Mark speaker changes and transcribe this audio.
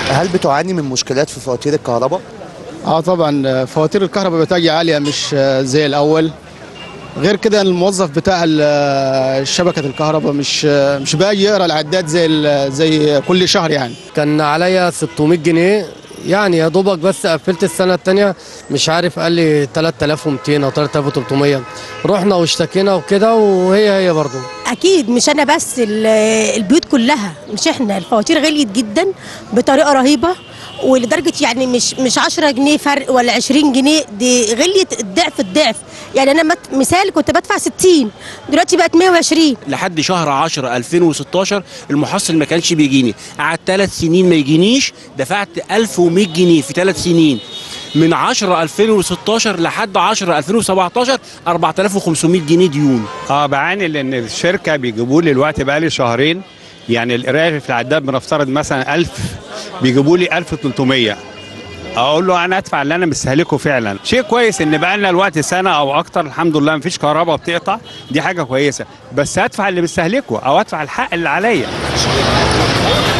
Speaker 1: هل بتعاني من مشكلات في فواتير الكهرباء؟
Speaker 2: اه طبعا فواتير الكهرباء بتاعي عاليه مش زي الاول غير كده الموظف بتاع ال- شبكه الكهرباء مش مش باقي يقرا العداد زي ال- زي كل شهر يعني
Speaker 3: كان عليا 600 جنيه يعني يا دوبك بس قفلت السنه الثانيه مش عارف قال لي 3200 او 3300 رحنا واشتكينا وكده وهي هي برضه
Speaker 4: اكيد مش انا بس ال- البيوت كلها مش احنا الفواتير غليت جدا بطريقه رهيبه ولدرجه يعني مش مش 10 جنيه فرق ولا 20 جنيه دي غليت الضعف الضعف يعني انا مت- مثال كنت بدفع 60 دلوقتي بقت 120
Speaker 5: لحد شهر 10 2016 المحصل ما كانش بيجيني قعدت ثلاث سنين ما يجينيش دفعت 1100 جنيه في ثلاث سنين من 10 2016 لحد 10 2017 4500 جنيه ديون
Speaker 6: اه بعاني لان الشركه بيجيبوا لي الوقت بقى لي شهرين يعني القرايه في العداد بنفترض مثلا 1000 بيجيبوا لي 1300 اقول له انا ادفع اللي انا مستهلكه فعلا شيء كويس ان بقى لنا الوقت سنه او اكتر الحمد لله مفيش كهرباء بتقطع دي حاجه كويسه بس ادفع اللي مستهلكه او ادفع الحق اللي عليا